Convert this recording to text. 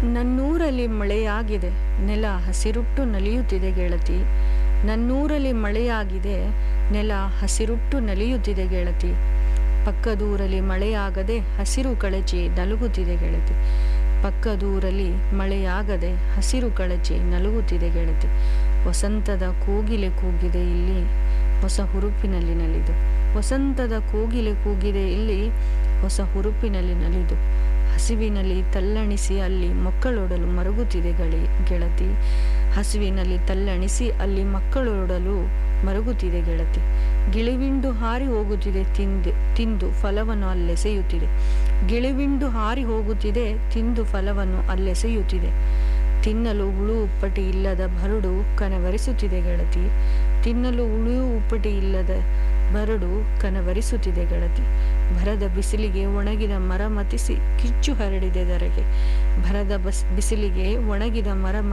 ನನ್ನೂರಲ್ಲಿ ಮಳೆಯಾಗಿದೆ ನೆಲ ಹಸಿರುಟ್ಟು ನಲಿಯುತ್ತಿದೆ ಗೆಳತಿ ನನ್ನೂರಲ್ಲಿ ಮಳೆಯಾಗಿದೆ ನೆಲ ಹಸಿರುಟ್ಟು ನಲಿಯುತ್ತಿದೆ ಗೆಳತಿ ಪಕ್ಕದೂರಲ್ಲಿ ಮಳೆಯಾಗದೆ ಹಸಿರು ಕಳಚಿ ನಲುಗುತ್ತಿದೆ ಗೆಳತಿ ಪಕ್ಕದೂರಲ್ಲಿ ಮಳೆಯಾಗದೆ ಹಸಿರು ಕಳಚಿ ನಲುಗುತ್ತಿದೆ ಗೆಳತಿ ವಸಂತದ ಕೋಗಿಲೆ ಕೂಗಿದೆ ಇಲ್ಲಿ ಹೊಸ ಹುರುಪಿನಲ್ಲಿ ನಲಿದು ವಸಂತದ ಕೋಗಿಲೆ ಕೂಗಿದೆ ಇಲ್ಲಿ ಹೊಸ ಹುರುಪಿನಲ್ಲಿ ನಲಿದು ಹಸಿವಿನಲ್ಲಿ ತಲ್ಲಣಿಸಿ ಅಲ್ಲಿ ಮಕ್ಕಳೊಡಲು ಮರುಗುತ್ತಿದೆ ಗಳಿ ಗೆಳತಿ ಹಸಿವಿನಲ್ಲಿ ತಲ್ಲಣಿಸಿ ಅಲ್ಲಿ ಮಕ್ಕಳೊಡಲು ಮರುಗುತ್ತಿದೆ ಗೆಳತಿ ಗಿಳಿವಿಂಡು ಹಾರಿ ಹೋಗುತ್ತಿದೆ ತಿಂದು ತಿಂದು ಫಲವನ್ನು ಅಲ್ಲೆಸೆಯುತ್ತಿದೆ ಗಿಳಿವಿಂಡು ಹಾರಿ ಹೋಗುತ್ತಿದೆ ತಿಂದು ಫಲವನ್ನು ಅಲ್ಲೆಸೆಯುತ್ತಿದೆ ತಿನ್ನಲು ಹುಳು ಉಪ್ಪಟಿ ಇಲ್ಲದ ಬರಡು ಕನವರಿಸುತ್ತಿದೆ ಗೆಳತಿ ತಿನ್ನಲು ಹುಳು ಉಪ್ಪಟಿ ಇಲ್ಲದ ಬರಡು ಕನವರಿಸುತ್ತಿದೆ ಗೆಳತಿ ಭರದ ಬಿಸಿಲಿಗೆ ಒಣಗಿದ ಮರ ಮತಿಸಿ ಕಿಚ್ಚು ಹರಡಿದೆ ದರಗೆ ಭರದ ಬಸ್ ಬಿಸಿಲಿಗೆ ಒಣಗಿದ ಮರ